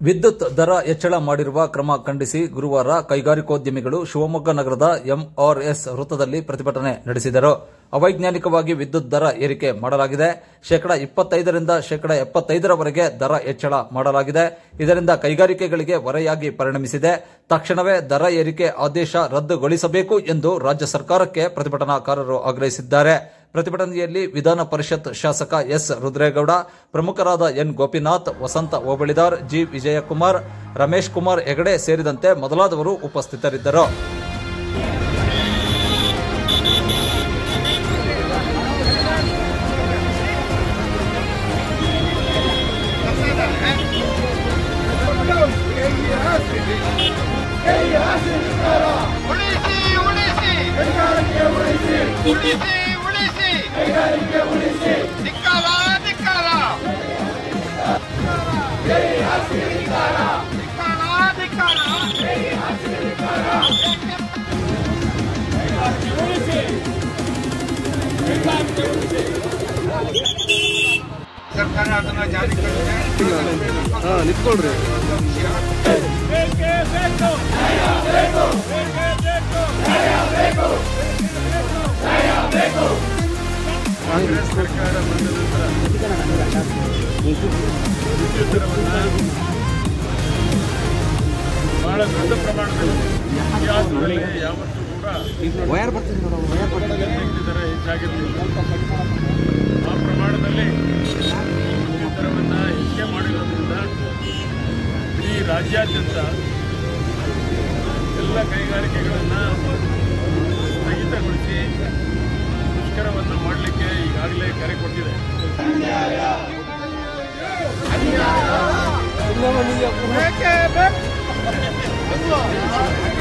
ವಿದ್ಯುತ್ ದರ ಹೆಚ್ಚಳ ಮಾಡಿರುವ ಕ್ರಮ ಖಂಡಿಸಿ ಗುರುವಾರ ಕೈಗಾರಿಕೋದ್ಯಮಿಗಳು ಶಿವಮೊಗ್ಗ ನಗರದ ಎಂಆರ್ಎಸ್ ವೃತ್ತದಲ್ಲಿ ಪ್ರತಿಭಟನೆ ನಡೆಸಿದರು ಅವೈಜ್ಞಾನಿಕವಾಗಿ ವಿದ್ಯುತ್ ದರ ಏರಿಕೆ ಮಾಡಲಾಗಿದೆ ಶೇಕಡ ಇಪ್ಪತ್ತೈದರಿಂದ ಶೇಕಡ ಎಪ್ಪತ್ತೈದರವರೆಗೆ ದರ ಹೆಚ್ಚಳ ಮಾಡಲಾಗಿದೆ ಇದರಿಂದ ಕೈಗಾರಿಕೆಗಳಿಗೆ ಹೊರೆಯಾಗಿ ಪರಿಣಮಿಸಿದೆ ತಕ್ಷಣವೇ ದರ ಏರಿಕೆ ಆದೇಶ ರದ್ದುಗೊಳಿಸಬೇಕು ಎಂದು ರಾಜ್ಯ ಸರ್ಕಾರಕ್ಕೆ ಪ್ರತಿಭಟನಾಕಾರರು ಆಗ್ರಹಿಸಿದ್ದಾರೆ ಪ್ರತಿಭಟನೆಯಲ್ಲಿ ವಿಧಾನ ಪರಿಷತ್ ಶಾಸಕ ಎಸ್ ರುದ್ರೇಗೌಡ ಪ್ರಮುಖರಾದ ಎನ್ ಗೋಪಿನಾಥ್ ವಸಂತ ಓಬಳಿದಾರ್ ಜಿ ವಿಜಯಕುಮಾರ್ ರಮೇಶ್ ಕುಮಾರ್ ಹೆಗಡೆ ಸೇರಿದಂತೆ ಮೊದಲಾದವರು ಉಪಸ್ಥಿತರಿದ್ದರು ಉಳಿಸಿ ಉಳಿಸಿ ಉಳಿಸಿ ಉಳಿಸಿ ಧಿಕ್ಕಾರ ಧಿಕ್ಕಾರ ಧಿಕ್ಕಾರ ಧಿಕ್ಕಾರ ಸರ್ಕಾರ ಅದನ್ನ ಜಾರಿ ಹಾ ನಿಂತ್ಕೊಳ್ರಿ ಕಾಂಗ್ರೆಸ್ ಸರ್ಕಾರ ಬಂದ ನಂತರ ವಿದ್ಯುತ್ ದರವನ್ನು ಬಹಳ ದೊಡ್ಡ ಪ್ರಮಾಣದಲ್ಲಿ ಇತಿಹಾಸದಲ್ಲಿ ಯಾವತ್ತೂ ಕೂಡ ವಯರ್ ಬರ್ತಿದೆ ನೋಡು ವಯರ್ ಬರ್ತಿದೆ ವಿದ್ಯುತ್ ದರ ಹೆಚ್ಚಾಗಿರಲಿಲ್ಲ ಆ ಪ್ರಮಾಣದಲ್ಲಿ ವಿದ್ಯುತ್ ದರವನ್ನು ಹೆಚ್ಚೆ ಮಾಡಿರೋದ್ರಿಂದ ಇಡೀ ರಾಜ್ಯಾದ್ಯಂತ ಎಲ್ಲ ಕೈಗಾರಿಕೆಗಳನ್ನು ಸ್ಥಗಿತಗೊಳಿಸಿ ಮುಷ್ಕರವನ್ನು ಮಾಡಲಿಕ್ಕೆ ಈಗಾಗಲೇ ಕರೆ ಕೊಟ್ಟಿದೆ ಬೇಕೇ ಬೇಕು